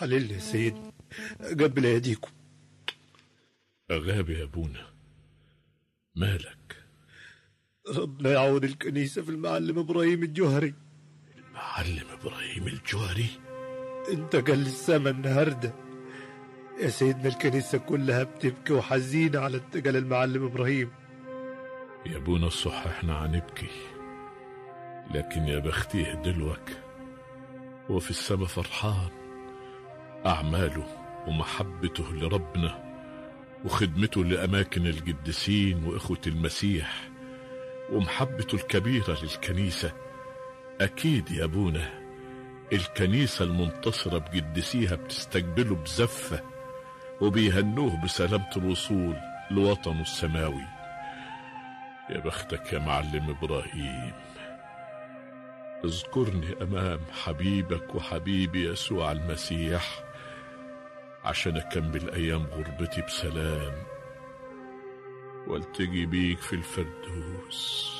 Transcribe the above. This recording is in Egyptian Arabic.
حللني يا سيد قبل ايديكم غابي يا ابونا مالك ربنا يعوض الكنيسة في المعلم إبراهيم الجوهري معلم ابراهيم الجوهري انت قال السما النهاردة يا سيدنا الكنيسة كلها بتبكي وحزينة على انتقال المعلم إبراهيم يا ابونا الصح احنا عنبكي لكن يا بختيه دلوك وفي السما فرحان أعماله ومحبته لربنا وخدمته لأماكن القديسين وإخوة المسيح ومحبته الكبيرة للكنيسة أكيد يا أبونا الكنيسة المنتصرة بقدسيها بتستقبله بزفة وبيهنوه بسلامة الوصول لوطنه السماوي يا بختك يا معلم إبراهيم اذكرني أمام حبيبك وحبيبي يسوع المسيح عشان أكمل أيام غربتي بسلام والتقي بيك في الفردوس